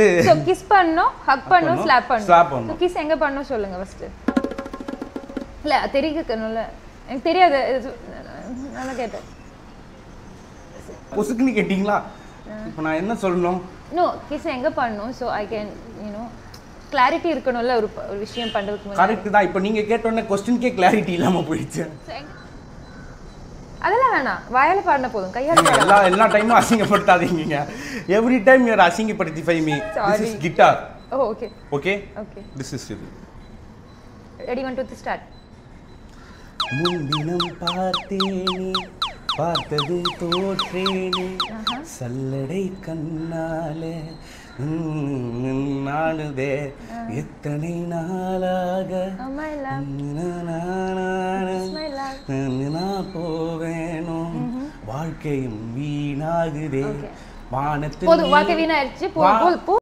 பார்த்து so kiss பண்ணணும் ஹக் பண்ணணும் பண்ணணும், ஸ்லாப் slap பண்ணணும் பண்ணணும். கிஸ் எங்க பண்ணணும் சொல்லுங்க ஃபர்ஸ்ட் இல்ல தெரிவிக்கணும்ல எனக்கு தெரியாது இது- நல்லா கேட்டேன் பொசுக்குன்னு கேட்டிங்களா இப்போ நான் என்ன சொல்லணும் நோ கிஸ் எங்க பண்ணணும் so I can you know clarity இருக்கணும்ல ஒரு ப- ஒரு விஷயம் பண்றதுக்கு முன்னாடி கரெக்ட் தான் இப்போ நீங்கள் கேட்டோன்னே கொஸ்டின்கே கிளாரிட்டி இல்லாமல் போயிடுச்சு So, எங்க- அதெல்லாம் வேணாம் வாயால பாடின போதும் கையால நீங்க எல்லா எல்லா டைமும் அசிங்கப்படுத்தாதீங்க எவ்ரி டைம் யூர் அசிங்கப்படுத்தி me this is guitar oh okay okay okay this is இது ரெடி ஒன் டூ ஸ்டார்ட் முன்தினம் பார்த்தேனே பார்த்தது தோற்றேனே சல்லடை கண்ணாலே உம், நானுதே எத்தனை நாளாக அம்மா இல்ல நானு இல்ல நான் போவேனோ வாழ்க்கையும் வீணாகுதே Okay. வானத்தில் போதும் வாழ்க்கை வீணாயிருச்சு போ வா- போ- போ